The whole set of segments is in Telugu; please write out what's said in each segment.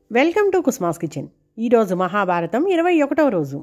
వెల్కమ్ టు కుస్మాస్ కిచెన్ ఈరోజు మహాభారతం ఇరవై ఒకటవ రోజు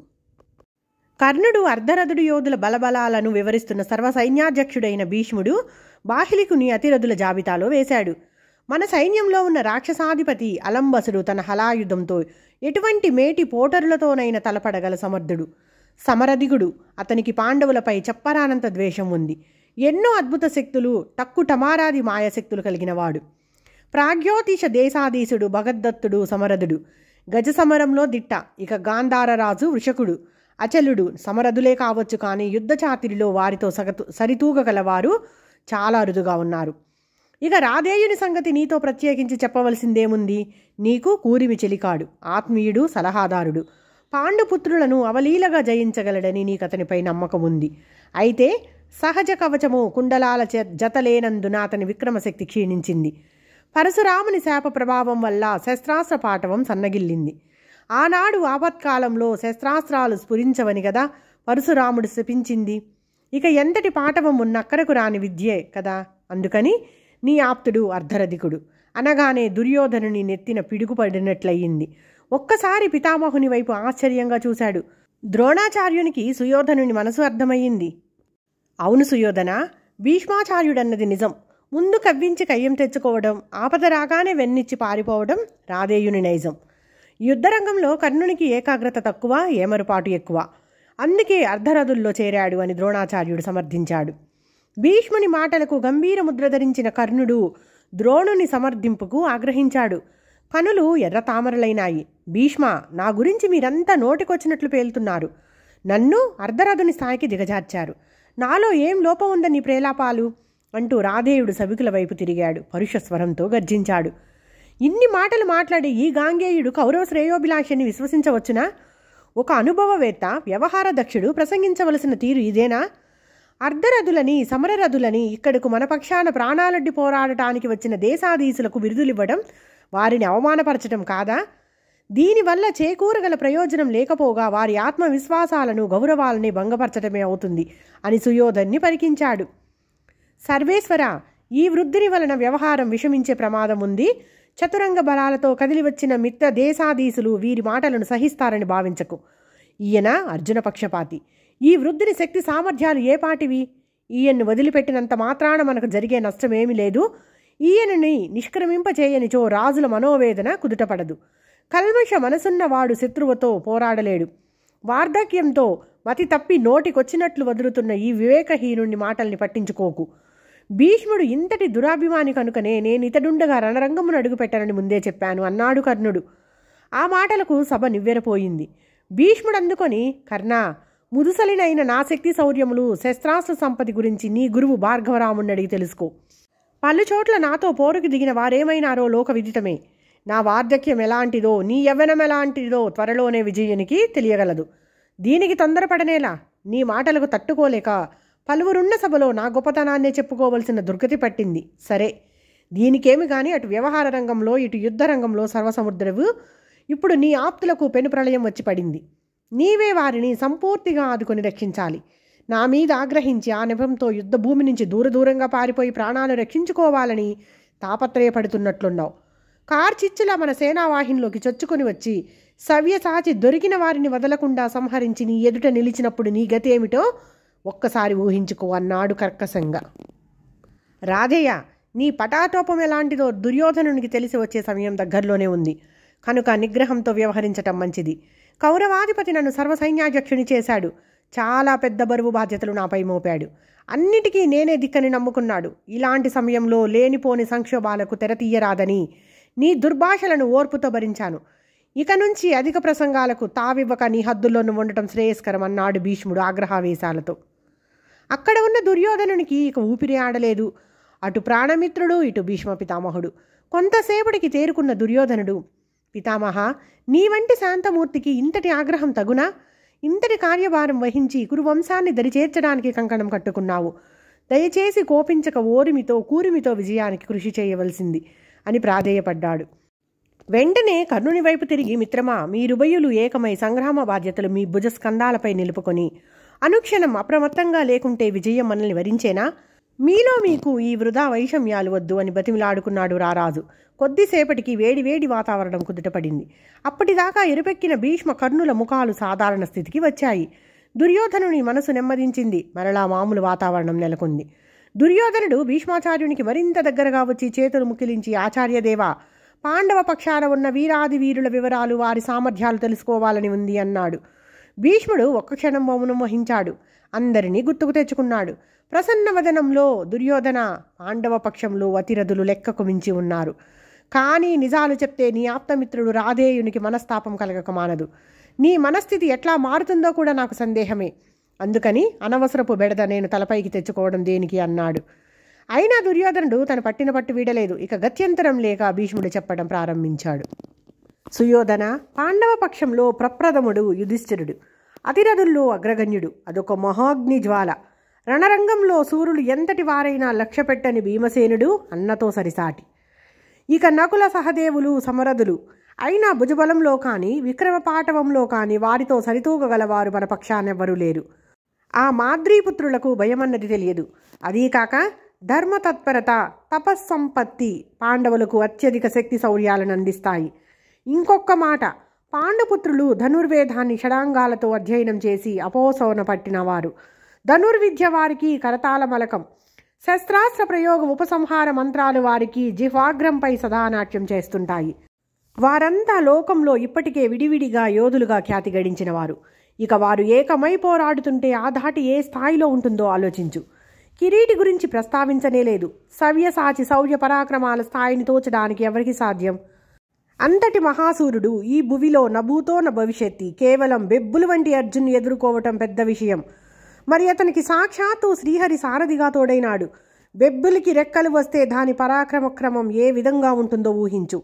కర్ణుడు అర్ధరథుడు యోధుల బలబలాలను వివరిస్తున్న సర్వ సైన్యాధ్యక్షుడైన భీష్ముడు బాహ్లికుని అతిరథుల జాబితాలో వేశాడు మన సైన్యంలో ఉన్న రాక్షసాధిపతి అలంబసుడు తన హలాయుధంతో ఎటువంటి మేటి పోటరులతోనైన తలపడగల సమర్థుడు సమరధికుడు అతనికి పాండవులపై చెప్పరానంత ద్వేషం ఉంది ఎన్నో అద్భుత శక్తులు టక్కు టమారాది మాయశక్తులు కలిగినవాడు ప్రాగ్యోతిష దేశాధీశుడు భగద్దత్తుడు సమరథుడు గజ సమరంలో దిట్ట ఇక గాంధారరాజు వృషకుడు అచలుడు సమరథులే కావచ్చు కానీ యుద్ధ చాతిరిలో వారితో సగతు సరితూగగలవారు చాలా అరుదుగా ఉన్నారు ఇక రాధేయుని సంగతి నీతో ప్రత్యేకించి చెప్పవలసిందేముంది నీకు కూరిమి చెలికాడు ఆత్మీయుడు సలహాదారుడు పాండుపుత్రులను అవలీలగా జయించగలడని నీకు అతనిపై నమ్మకం ఉంది అయితే సహజ కవచము కుండలాల చే- జతలేనందున అతని విక్రమశక్తి క్షీణించింది పరశురాముని శాప ప్రభావం వల్ల శస్త్రాస్త్ర పాటవం సన్నగిల్లింది ఆనాడు ఆపత్కాలంలో శస్త్రాస్త్రాలు స్ఫురించవని కదా పరశురాముడు శపించింది ఇక ఎంతటి పాటవం ఉన్నక్కరకు రాని విద్యే కదా అందుకని నీ ఆప్తుడు అర్ధరధికుడు అనగానే దుర్యోధనుని నెత్తిన పిడుగుపడినట్లయింది ఒక్కసారి పితామహుని వైపు ఆశ్చర్యంగా చూశాడు ద్రోణాచార్యునికి సుయోధనుని మనసు అర్థమయ్యింది అవును సుయోధన భీష్మాచార్యుడన్నది నిజం ముందు కవ్వించి కయ్యం తెచ్చుకోవడం ఆపద రాగానే వెన్నిచ్చి పారిపోవడం రాధేయుని నైజం యుద్ధరంగంలో కర్ణునికి ఏకాగ్రత తక్కువ ఏమరుపాటు ఎక్కువ అందుకే అర్ధరథుల్లో చేరాడు అని ద్రోణాచార్యుడు సమర్థించాడు భీష్ముని మాటలకు గంభీర ముద్ర ధరించిన కర్ణుడు ద్రోణుని సమర్థింపుకు ఆగ్రహించాడు కనులు ఎర్ర తామరలైనాయి భీష్మ నా గురించి మీరంతా నోటికొచ్చినట్లు పేలుతున్నారు నన్ను అర్ధరథుని స్థాయికి దిగజార్చారు నాలో ఏం లోపం ఉందని ప్రేలాపాలు అంటూ రాధేయుడు సభికుల వైపు తిరిగాడు పరుష స్వరంతో గర్జించాడు ఇన్ని మాటలు మాట్లాడి ఈ గాంగేయుడు కౌరవ శ్రేయోభిలాషిని విశ్వసించవచ్చునా ఒక అనుభవవేత్త వ్యవహార దక్షుడు ప్రసంగించవలసిన తీరు ఇదేనా అర్ధరథులని సమరరథులని ఇక్కడకు మన పక్షాన ప్రాణాలడ్డి పోరాడటానికి వచ్చిన దేశాధీశులకు బిరుదులివ్వడం వారిని అవమానపరచడం కాదా దీనివల్ల చేకూరగల ప్రయోజనం లేకపోగా వారి ఆత్మవిశ్వాసాలను గౌరవాలని భంగపరచడమే అవుతుంది అని సుయోధన్ని పరికించాడు సర్వేశ్వర ఈ వృద్ధిని వలన వ్యవహారం విషమించే ప్రమాదం ఉంది చతురంగ బలాలతో కదిలి వచ్చిన మిత్ర దేశాధీశులు వీరి మాటలను సహిస్తారని భావించకు ఈయన అర్జున పక్షపాతి ఈ వృద్ధిని శక్తి సామర్థ్యాలు ఏపాటివి ఈయన్ను వదిలిపెట్టినంత మాత్రాన మనకు జరిగే నష్టమేమీ లేదు ఈయనని నిష్క్రమింపచేయనిచో రాజుల మనోవేదన కుదుటపడదు కల్మష మనసున్నవాడు శత్రువుతో పోరాడలేడు వార్ధక్యంతో మతి తప్పి నోటికొచ్చినట్లు వదులుతున్న ఈ వివేకహీనుని మాటల్ని పట్టించుకోకు భీష్ముడు ఇంతటి దురాభిమాని కనుకనే నేను ఇతడుండగా రణరంగమును అడుగుపెట్టానని ముందే చెప్పాను అన్నాడు కర్ణుడు ఆ మాటలకు సభ నివ్వెరపోయింది భీష్ముడు అందుకొని కర్ణ ముదుసలినైన నా శక్తి శౌర్యములు శస్త్రాస్త్ర సంపత్తి గురించి నీ గురువు భార్గవరాముని అడిగి తెలుసుకో పలు చోట్ల నాతో పోరుకు దిగిన వారేమైనారో లోక విదితమే నా వార్ధక్యం ఎలాంటిదో నీ యవ్వనం ఎలాంటిదో త్వరలోనే విజయునికి తెలియగలదు దీనికి తొందరపడనేలా నీ మాటలకు తట్టుకోలేక పలువురున్న సభలో నా గొప్పతనాన్నే చెప్పుకోవలసిన దుర్గతి పట్టింది సరే దీనికేమి కానీ అటు వ్యవహార రంగంలో ఇటు యుద్ధ రంగంలో సర్వసముద్రవు ఇప్పుడు నీ ఆప్తులకు పెను ప్రళయం వచ్చి పడింది నీవే వారిని సంపూర్తిగా ఆదుకొని రక్షించాలి నా మీద ఆగ్రహించి ఆ నెపంతో యుద్ధ భూమి నుంచి దూర దూరంగా పారిపోయి ప్రాణాలు రక్షించుకోవాలని తాపత్రయపడుతున్నట్లున్నావు కార్చిచ్చులా మన సేనావాహినిలోకి చొచ్చుకొని వచ్చి సవ్యసాచి దొరికిన వారిని వదలకుండా సంహరించి నీ ఎదుట నిలిచినప్పుడు నీ గతి ఏమిటో ఒక్కసారి ఊహించుకో అన్నాడు కర్కశంగా రాధేయ నీ పటాటోపం ఎలాంటిదో దుర్యోధనునికి తెలిసి వచ్చే సమయం దగ్గరలోనే ఉంది కనుక నిగ్రహంతో వ్యవహరించటం మంచిది కౌరవాధిపతి నన్ను సర్వసైన్యాధ్యక్షుని చేశాడు చాలా పెద్ద బరువు బాధ్యతలు నాపై మోపాడు అన్నిటికీ నేనే దిక్కని నమ్ముకున్నాడు ఇలాంటి సమయంలో లేనిపోని సంక్షోభాలకు తెర తీయరాదని నీ దుర్భాషలను ఓర్పుతో భరించాను ఇక నుంచి అధిక ప్రసంగాలకు తావివ్వక నీ హద్దుల్లోనూ ఉండటం శ్రేయస్కరం అన్నాడు భీష్ముడు ఆగ్రహావేశాలతో అక్కడ ఉన్న దుర్యోధనునికి ఇక ఊపిరి ఆడలేదు అటు ప్రాణమిత్రుడు ఇటు భీష్మ పితామహుడు కొంతసేపటికి తేరుకున్న దుర్యోధనుడు పితామహ నీ వంటి శాంతమూర్తికి ఇంతటి ఆగ్రహం తగునా ఇంతటి కార్యభారం వహించి కురువంశాన్ని దరిచేర్చడానికి కంకణం కట్టుకున్నావు దయచేసి కోపించక ఓరిమితో కూరిమితో విజయానికి కృషి చేయవలసింది అని ప్రాధేయపడ్డాడు వెంటనే కర్ణుని వైపు తిరిగి మిత్రమా మీరుభయులు ఏకమై సంగ్రామ బాధ్యతలు మీ భుజస్కంధాలపై నిలుపుకొని అనుక్షణం అప్రమత్తంగా లేకుంటే విజయం మనల్ని వరించేనా మీలో మీకు ఈ వృధా వైషమ్యాలు వద్దు అని బతిమిలాడుకున్నాడు రారాజు కొద్దిసేపటికి వేడి వేడి వాతావరణం కుదుటపడింది అప్పటిదాకా ఎరుపెక్కిన భీష్మ కర్ణుల ముఖాలు సాధారణ స్థితికి వచ్చాయి దుర్యోధనుని మనసు నెమ్మదించింది మరలా మామూలు వాతావరణం నెలకొంది దుర్యోధనుడు భీష్మాచార్యునికి మరింత దగ్గరగా వచ్చి చేతులు ముకిలించి ఆచార్యదేవా పాండవ పక్షాన ఉన్న వీరాది వీరుల వివరాలు వారి సామర్థ్యాలు తెలుసుకోవాలని ఉంది అన్నాడు భీష్ముడు ఒక్క క్షణం మౌనం వహించాడు అందరినీ గుర్తుకు తెచ్చుకున్నాడు ప్రసన్న వదనంలో దుర్యోధన పాండవ పక్షంలో అతిరథులు లెక్కకు మించి ఉన్నారు కానీ నిజాలు చెప్తే నీ ఆప్తమిత్రుడు రాధేయునికి మనస్తాపం కలగక మానదు నీ మనస్థితి ఎట్లా మారుతుందో కూడా నాకు సందేహమే అందుకని అనవసరపు బెడద నేను తలపైకి తెచ్చుకోవడం దేనికి అన్నాడు అయినా దుర్యోధనుడు తన పట్టిన పట్టు వీడలేదు ఇక గత్యంతరం లేక భీష్ముడు చెప్పడం ప్రారంభించాడు సుయోధన పాండవ పక్షంలో ప్రప్రథముడు యుధిష్ఠిరుడు అతిరథుల్లో అగ్రగణ్యుడు అదొక మహాగ్ని జ్వాల రణరంగంలో సూర్యులు ఎంతటి వారైనా లక్ష్యపెట్టని భీమసేనుడు అన్నతో సరిసాటి ఇక నకుల సహదేవులు సమరథులు అయినా భుజబలంలో కానీ విక్రమ పాటవంలో కానీ వారితో సరితూగగలవారు మన పక్షానెవ్వరూ లేరు ఆ మాద్రీపుత్రులకు భయమన్నది తెలియదు అదీ కాక ధర్మతత్పరత తపస్సంపత్తి పాండవులకు అత్యధిక శక్తి శౌర్యాలను అందిస్తాయి ఇంకొక మాట పాండుపుత్రులు ధనుర్వేదాన్ని షడాంగాలతో అధ్యయనం చేసి అపోసవన పట్టినవారు ధనుర్విద్య వారికి కరతాళ మలకం శస్త్రాస్త్ర ప్రయోగ ఉపసంహార మంత్రాలు వారికి జిహ్వాగ్రంపై సదానాట్యం చేస్తుంటాయి వారంతా లోకంలో ఇప్పటికే విడివిడిగా యోధులుగా ఖ్యాతి గడించిన వారు ఇక వారు ఏకమై పోరాడుతుంటే ఆ ధాటి ఏ స్థాయిలో ఉంటుందో ఆలోచించు కిరీటి గురించి ప్రస్తావించనే లేదు సవ్యసాచి శౌర్య పరాక్రమాల స్థాయిని తోచడానికి ఎవరికి సాధ్యం అంతటి మహాసూరుడు ఈ భువిలో నభూతో న భవిష్యత్తి కేవలం బెబ్బులు వంటి అర్జున్ ఎదుర్కోవటం పెద్ద విషయం మరి అతనికి సాక్షాత్తు శ్రీహరి సారథిగా తోడైనాడు బెబ్బులికి రెక్కలు వస్తే దాని పరాక్రమక్రమం ఏ విధంగా ఉంటుందో ఊహించు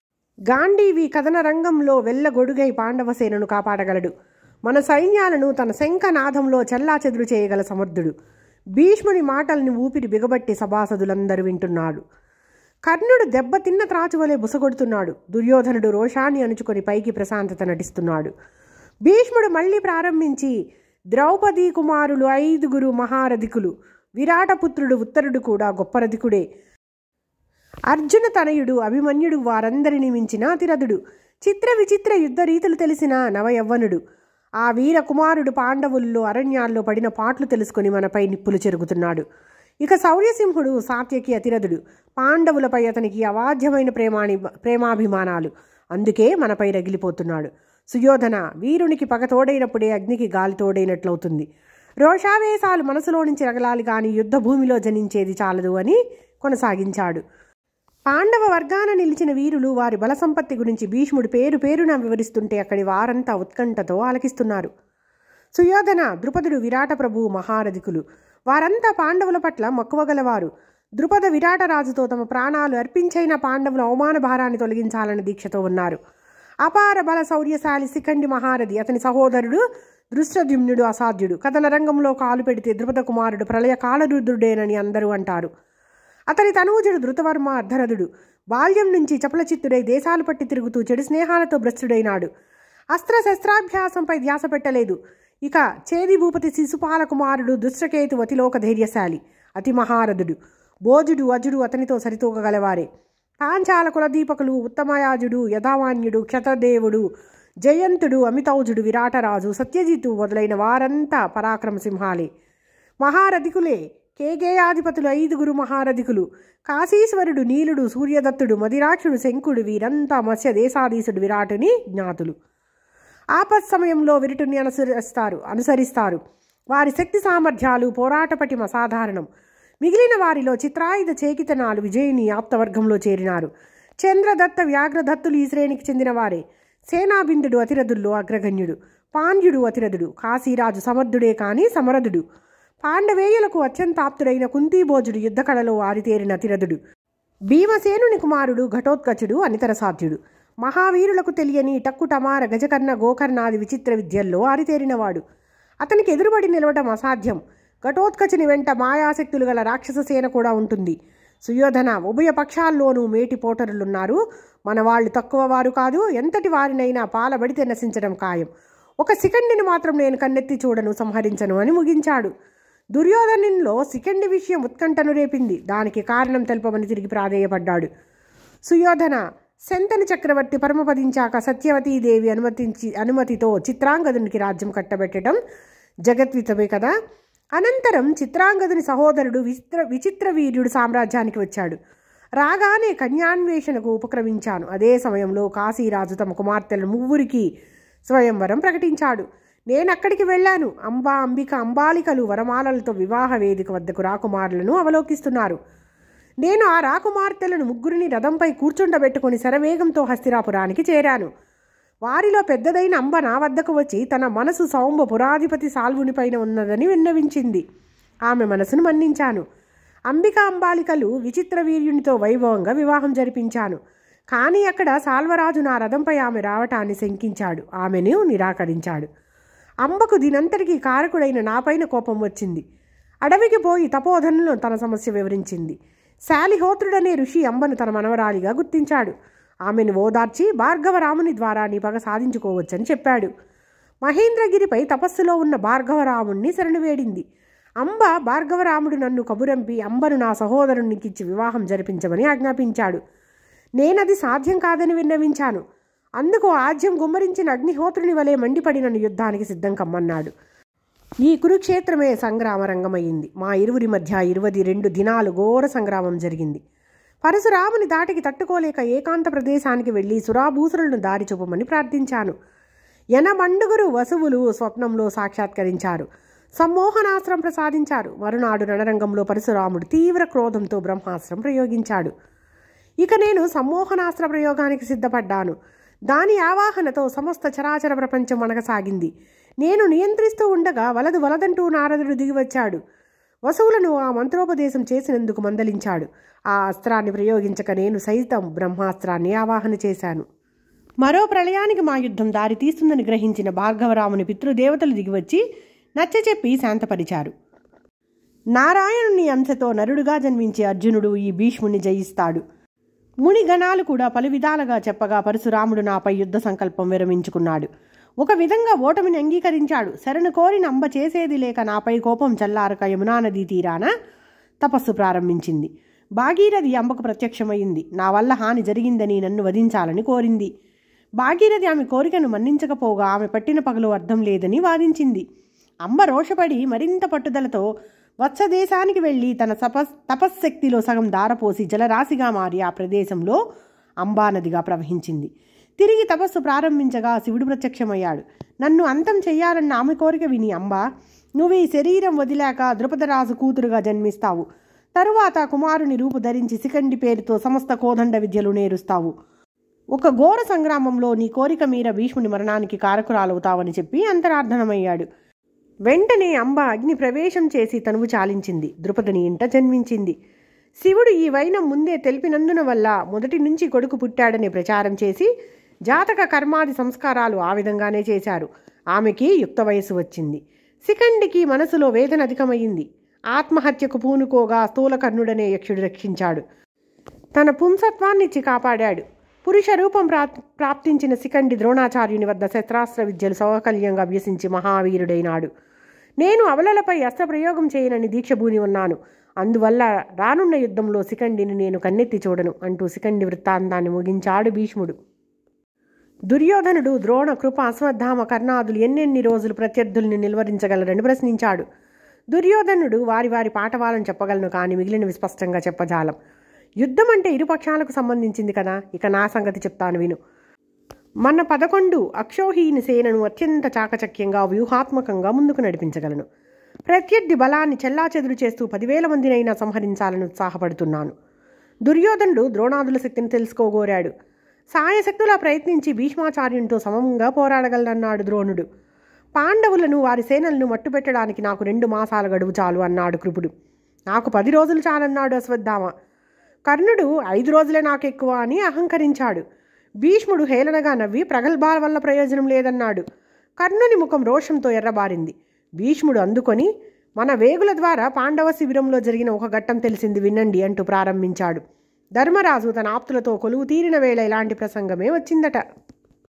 గాంధీవి కథన రంగంలో వెళ్ళగొడుగై పాండవసేనను కాపాడగలడు మన సైన్యాలను తన శంఖనాదంలో చెల్లాచెదురు చేయగల సమర్థుడు భీష్ముని మాటల్ని ఊపిరి బిగబట్టి సభాసదులందరూ వింటున్నాడు కర్ణుడు దెబ్బతిన్న త్రాచువలే బుసగొడుతున్నాడు దుర్యోధనుడు రోషాన్ని అణుచుకొని పైకి ప్రశాంతత నటిస్తున్నాడు భీష్ముడు మళ్ళీ ప్రారంభించి ద్రౌపదీ కుమారులు ఐదుగురు మహారథికులు విరాటపుత్రుడు ఉత్తరుడు కూడా గొప్ప రథికుడే అర్జున తనయుడు అభిమన్యుడు వారందరినీ మించిన అతిరథుడు చిత్ర విచిత్ర యుద్ధ రీతులు తెలిసిన నవయవ్వనుడు ఆ వీర కుమారుడు పాండవుల్లో అరణ్యాల్లో పడిన పాట్లు తెలుసుకుని మనపై నిప్పులు చెరుగుతున్నాడు ఇక శౌర్యసింహుడు సాత్యకి అతిరథుడు పాండవులపై అతనికి అవాధ్యమైన ప్రేమాని ప్రేమాభిమానాలు అందుకే మనపై రగిలిపోతున్నాడు సుయోధన వీరునికి పగ తోడైనప్పుడే అగ్నికి గాలి తోడైనట్లవుతుంది రోషావేశాలు మనసులో నుంచి రగలాలి కానీ యుద్ధ భూమిలో జనించేది చాలదు అని కొనసాగించాడు పాండవ వర్గాన నిలిచిన వీరులు వారి బల సంపత్తి గురించి భీష్ముడు పేరు పేరున వివరిస్తుంటే అక్కడి వారంతా ఉత్కంఠతో ఆలకిస్తున్నారు సుయోధన ద్రుపదుడు విరాట ప్రభు మహారథికులు వారంతా పాండవుల పట్ల మక్కువ గలవారు ద్రుపద విరాటరాజుతో తమ ప్రాణాలు అర్పించైన పాండవుల అవమాన భారాన్ని తొలగించాలని దీక్షతో ఉన్నారు అపార బల శౌర్యశాలి శిఖండి మహారథి అతని సహోదరుడు దృష్టద్యుమ్నుడు అసాధ్యుడు కథన రంగంలో కాలు పెడితే ద్రుపద కుమారుడు ప్రళయ కాలరుద్రుడేనని అందరూ అంటారు అతని తనూజుడు ధృతవర్మ అర్ధరథుడు బాల్యం నుంచి చపలచిత్తుడై దేశాలు పట్టి తిరుగుతూ చెడు స్నేహాలతో భ్రష్టుడైనాడు అస్త్ర శస్త్రాభ్యాసంపై ధ్యాస పెట్టలేదు ఇక చేది భూపతి శిశుపాల కుమారుడు దుష్టకేతు అతిలోక ధైర్యశాలి అతి మహారథుడు భోజుడు అజుడు అతనితో సరితూగగలవారే పాంచాల కులదీపకులు ఉత్తమయాజుడు యథావాన్యుడు క్షతదేవుడు జయంతుడు అమితౌజుడు విరాటరాజు సత్యజిత్తు మొదలైన వారంతా పరాక్రమ సింహాలే మహారథికులే కేగేయాధిపతులు ఐదుగురు మహారథికులు కాశీశ్వరుడు నీలుడు సూర్యదత్తుడు మదిరాక్షుడు శంకుడు వీరంతా మత్స్య దేశాధీశుడు విరాటుని జ్ఞాతులు ఆపత్ సమయంలో విరుటుని అనుసరిస్తారు అనుసరిస్తారు వారి శక్తి సామర్థ్యాలు పోరాట పటిమ సాధారణం మిగిలిన వారిలో చిత్రాయుధ చేకితనాలు విజయుని ఆప్తవర్గంలో చేరినారు చంద్రదత్త వ్యాఘ్రదత్తులు ఈ శ్రేణికి చెందినవారే సేనాబిందుడు అతిరథుల్లో అగ్రగణ్యుడు పాండ్యుడు అతిరథుడు కాశీరాజు సమర్థుడే కాని సమరథుడు పాండవేయులకు అత్యంతాప్తుడైన కుంతీభోజుడు యుద్ధకళలో ఆరితేరిన అతిరథుడు భీమసేనుని కుమారుడు ఘటోత్కచుడు అనితర సాధ్యుడు మహావీరులకు తెలియని టక్కుటమార గజకర్ణ గోకర్ణాది విచిత్ర విద్యల్లో ఆరితేరినవాడు అతనికి ఎదురుబడి నిలవడం అసాధ్యం ఘటోత్కచుని వెంట మాయాశక్తులు గల రాక్షస సేన కూడా ఉంటుంది సుయోధన ఉభయ పక్షాల్లోనూ మేటి పోటరులున్నారు మన వాళ్ళు తక్కువ వారు కాదు ఎంతటి వారినైనా పాలబడితే నశించడం ఖాయం ఒక సికండిని మాత్రం నేను కన్నెత్తి చూడను సంహరించను అని ముగించాడు దుర్యోధనునిలో శిఖండి విషయం ఉత్కంఠను రేపింది దానికి కారణం తెలుపమని తిరిగి ప్రాధేయపడ్డాడు సుయోధన శంతని చక్రవర్తి పరమపదించాక సత్యవతీదేవి అనుమతించి అనుమతితో చిత్రాంగదునికి రాజ్యం కట్టబెట్టడం జగద్వితమే కదా అనంతరం చిత్రాంగదుని సహోదరుడు విచిత్ర విచిత్ర వీర్యుడు సామ్రాజ్యానికి వచ్చాడు రాగానే కన్యాన్వేషణకు ఉపక్రమించాను అదే సమయంలో కాశీరాజు తమ కుమార్తెలను ముగ్గురికి స్వయంవరం ప్రకటించాడు నేనక్కడికి వెళ్ళాను అంబా అంబిక అంబాలికలు వరమాలలతో వివాహ వేదిక వద్దకు రాకుమారులను అవలోకిస్తున్నారు నేను ఆ రాకుమార్తెలను ముగ్గురిని రథంపై కూర్చుండబెట్టుకుని శరవేగంతో హస్తిరాపురానికి చేరాను వారిలో పెద్దదైన అంబ నా వద్దకు వచ్చి తన మనసు సౌంబ పురాధిపతి సాల్వునిపైన ఉన్నదని విన్నవించింది ఆమె మనసును మన్నించాను అంబిక అంబాలికలు విచిత్ర వీర్యునితో వైభవంగా వివాహం జరిపించాను కానీ అక్కడ సాల్వరాజు నా రథంపై ఆమె రావటాన్ని శంకించాడు ఆమెను నిరాకరించాడు అంబకు దీనంతటికీ కారకుడైన నాపైన కోపం వచ్చింది అడవికి పోయి తపోధనులను తన సమస్య వివరించింది శాలిహోత్రుడనే ఋషి అంబను తన మనవరాలిగా గుర్తించాడు ఆమెను ఓదార్చి భార్గవరాముని ద్వారా నీ పగ సాధించుకోవచ్చని చెప్పాడు మహేంద్రగిరిపై తపస్సులో ఉన్న భార్గవరాముణ్ణి శరణు వేడింది అంబ భార్గవరాముడు నన్ను కబురంపి అంబను నా సహోదరునికిచ్చి వివాహం జరిపించమని ఆజ్ఞాపించాడు నేనది సాధ్యం కాదని విన్నవించాను అందుకు ఆజ్యం గుమ్మరించిన అగ్నిహోత్రుని వలె మండిపడి నన్ను యుద్ధానికి సిద్ధం కమ్మన్నాడు ఈ కురుక్షేత్రమే సంగ్రామ రంగమయ్యింది మా ఇరువురి మధ్య ఇరవై రెండు దినాలు ఘోర సంగ్రామం జరిగింది పరశురాముని దాటికి తట్టుకోలేక ఏకాంత ప్రదేశానికి వెళ్ళి సురాభూసులను దారి చూపమని ప్రార్థించాను ఎనమండుగురు వసువులు స్వప్నంలో సాక్షాత్కరించారు సమ్మోహనాస్త్రం ప్రసాదించారు మరునాడు రణరంగంలో పరశురాముడు తీవ్ర క్రోధంతో బ్రహ్మాస్త్రం ప్రయోగించాడు ఇక నేను సమ్మోహనాస్త్ర ప్రయోగానికి సిద్ధపడ్డాను దాని ఆవాహనతో సమస్త చరాచర ప్రపంచం వణకసాగింది నేను నియంత్రిస్తూ ఉండగా వలదు వలదంటూ నారదుడు దిగివచ్చాడు వసువులను ఆ మంత్రోపదేశం చేసినందుకు మందలించాడు ఆ అస్త్రాన్ని ప్రయోగించక నేను సైతం బ్రహ్మాస్త్రాన్ని ఆవాహన చేశాను మరో ప్రళయానికి మా యుద్ధం దారి తీస్తుందని గ్రహించిన భార్గవరాముని పితృదేవతలు దిగివచ్చి నచ్చచెప్పి శాంతపరిచారు నారాయణుని అంశతో నరుడుగా జన్మించే అర్జునుడు ఈ భీష్ముని జయిస్తాడు ముని గణాలు కూడా పలు విధాలుగా చెప్పగా పరశురాముడు నాపై యుద్ధ సంకల్పం విరమించుకున్నాడు ఒక విధంగా ఓటమిని అంగీకరించాడు శరణు కోరిన అంబ చేసేది లేక నాపై కోపం చల్లారక యమునా నదీ తీరాన తపస్సు ప్రారంభించింది భాగీరథి అంబకు ప్రత్యక్షమైంది నా వల్ల హాని జరిగిందని నన్ను వధించాలని కోరింది భాగీరథి ఆమె కోరికను మన్నించకపోగా ఆమె పట్టిన పగలు అర్థం లేదని వాదించింది అంబ రోషపడి మరింత పట్టుదలతో వత్సదేశానికి వెళ్ళి తన తపస్ తపశ్శక్తిలో సగం దారపోసి జలరాశిగా మారి ఆ ప్రదేశంలో అంబా నదిగా ప్రవహించింది తిరిగి తపస్సు ప్రారంభించగా శివుడు ప్రత్యక్షమయ్యాడు నన్ను అంతం చెయ్యాలన్న ఆమె కోరిక విని అంబా నువ్వు ఈ శరీరం వదిలాక ద్రుపదరాజు కూతురుగా జన్మిస్తావు తరువాత కుమారుని రూపు ధరించి శిఖండి పేరుతో సమస్త కోదండ విద్యలు నేరుస్తావు ఒక ఘోర సంగ్రామంలో నీ కోరిక మీర భీష్ముని మరణానికి కారకురాలవుతావని చెప్పి అంతరార్థనమయ్యాడు వెంటనే అంబ అగ్ని ప్రవేశం చేసి తనువు చాలించింది ద్రుపదిని ఇంట జన్మించింది శివుడు ఈ వైనం ముందే తెలిపినందున వల్ల మొదటి నుంచి కొడుకు పుట్టాడని ప్రచారం చేసి జాతక కర్మాది సంస్కారాలు ఆ విధంగానే చేశారు ఆమెకి యుక్త వయస్సు వచ్చింది శిఖండికి మనసులో వేదన అధికమైంది ఆత్మహత్యకు పూనుకోగా స్థూలకర్ణుడనే యక్షుడు రక్షించాడు తన పుంసత్వాన్నిచ్చి కాపాడాడు పురుష రూపం ప్రా ప్రాప్తించిన శిఖండి ద్రోణాచార్యుని వద్ద శస్త్రాస్త్ర విద్యలు సౌకల్యంగా అభ్యసించి మహావీరుడైనాడు నేను అవలలపై అస్త్రప్రయోగం చేయనని దీక్షభూని ఉన్నాను అందువల్ల రానున్న యుద్ధంలో శిఖండిని నేను కన్నెత్తి చూడను అంటూ శిఖండి వృత్తాంతాన్ని ముగించాడు భీష్ముడు దుర్యోధనుడు ద్రోణ కృప అశ్వత్థామ కర్ణాదులు ఎన్నెన్ని రోజులు ప్రత్యర్థుల్ని నిలువరించగలరని ప్రశ్నించాడు దుర్యోధనుడు వారి వారి పాఠవాలను చెప్పగలను కానీ మిగిలినవి స్పష్టంగా చెప్పజాలం యుద్ధం అంటే ఇరుపక్షాలకు సంబంధించింది కదా ఇక నా సంగతి చెప్తాను విను మన పదకొండు అక్షోహీని సేనను అత్యంత చాకచక్యంగా వ్యూహాత్మకంగా ముందుకు నడిపించగలను ప్రత్యర్థి బలాన్ని చెల్లాచెదురు చేస్తూ పదివేల మందినైనా సంహరించాలని ఉత్సాహపడుతున్నాను దుర్యోధనుడు ద్రోణాదుల శక్తిని తెలుసుకోగోరాడు సాయశక్తులా ప్రయత్నించి భీష్మాచార్యునితో సమంగా పోరాడగలనన్నాడు ద్రోణుడు పాండవులను వారి సేనలను మట్టుపెట్టడానికి నాకు రెండు మాసాల గడువు చాలు అన్నాడు కృపుడు నాకు పది రోజులు చాలన్నాడు అశ్వత్థామ కర్ణుడు ఐదు రోజులే నాకు ఎక్కువ అని అహంకరించాడు భీష్ముడు హేళనగా నవ్వి ప్రగల్భాల వల్ల ప్రయోజనం లేదన్నాడు కర్ణుని ముఖం రోషంతో ఎర్రబారింది భీష్ముడు అందుకొని మన వేగుల ద్వారా పాండవ శిబిరంలో జరిగిన ఒక ఘట్టం తెలిసింది వినండి అంటూ ప్రారంభించాడు ధర్మరాజు తన ఆప్తులతో కొలువు తీరిన వేళ ఇలాంటి ప్రసంగమే వచ్చిందట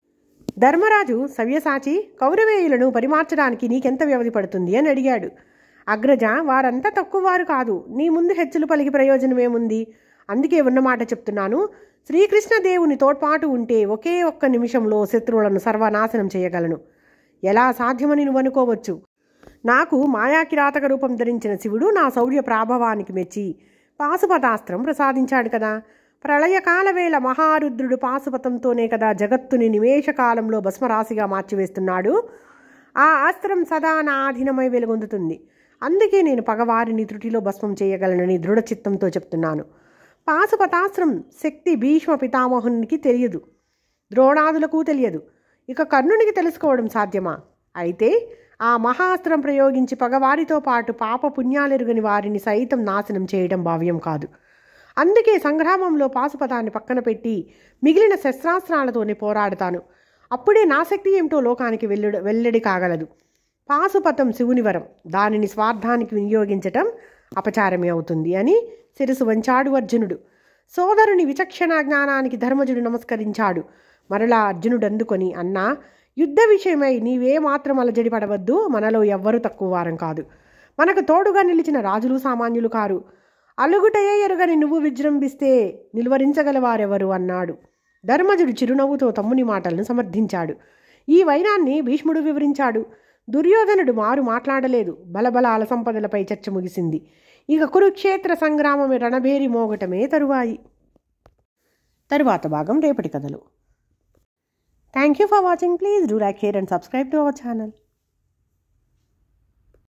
ధర్మరాజు సవ్యసాచి కౌరవేయులను పరిమార్చడానికి నీకెంత వ్యవధి పడుతుంది అని అడిగాడు అగ్రజ వారంతా తక్కువ వారు కాదు నీ ముందు హెచ్చులు పలికి ప్రయోజనమేముంది అందుకే ఉన్నమాట చెప్తున్నాను శ్రీకృష్ణదేవుని తోడ్పాటు ఉంటే ఒకే ఒక్క నిమిషంలో శత్రువులను సర్వనాశనం చేయగలను ఎలా సాధ్యమని నువ్వు అనుకోవచ్చు నాకు మాయాకిరాతక రూపం ధరించిన శివుడు నా శౌర్య ప్రాభవానికి మెచ్చి పాశుపతాస్త్రం ప్రసాదించాడు కదా ప్రళయకాల వేళ మహారుద్రుడు పాశుపతంతోనే కదా జగత్తుని నిమేషకాలంలో భస్మరాశిగా మార్చివేస్తున్నాడు ఆ అస్త్రం సదా నా ఆధీనమై వెలుగొందుతుంది అందుకే నేను పగవారిని త్రుటిలో భస్మం చేయగలనని దృఢ చిత్తంతో చెప్తున్నాను పాశుపతాస్త్రం శక్తి భీష్మ పితామహునికి తెలియదు ద్రోణాదులకు తెలియదు ఇక కర్ణునికి తెలుసుకోవడం సాధ్యమా అయితే ఆ మహాస్త్రం ప్రయోగించి పగవారితో పాటు పాప పుణ్యాలెరుగని వారిని సైతం నాశనం చేయడం భావ్యం కాదు అందుకే సంగ్రామంలో పాశుపతాన్ని పక్కన పెట్టి మిగిలిన శస్త్రాస్త్రాలతోనే పోరాడతాను అప్పుడే నా శక్తి ఏమిటో లోకానికి వెల్లుడు వెల్లడి కాగలదు పాశుపతం శివుని వరం దానిని స్వార్థానికి వినియోగించటం అపచారమే అవుతుంది అని శిరసు వంచాడు అర్జునుడు సోదరుని విచక్షణ జ్ఞానానికి ధర్మజుడు నమస్కరించాడు మరలా అర్జునుడు అందుకొని అన్నా యుద్ధ విషయమై నీవే మాత్రం అలజడి పడవద్దు మనలో ఎవ్వరూ తక్కువ వారం కాదు మనకు తోడుగా నిలిచిన రాజులు సామాన్యులు కారు అలుగుటయే ఎరుగని నువ్వు విజృంభిస్తే నిలువరించగలవారెవరు అన్నాడు ధర్మజుడు చిరునవ్వుతో తమ్ముని మాటలను సమర్థించాడు ఈ వైనాన్ని భీష్ముడు వివరించాడు దుర్యోధనుడు మారు మాట్లాడలేదు బలబలాల సంపదలపై చర్చ ముగిసింది ఇక కురుక్షేత్ర సంగ్రామమే రణభేరి మోగటమే తరువాయి తరువాత భాగం రేపటి కథలు thank you for watching please do like share and subscribe to our channel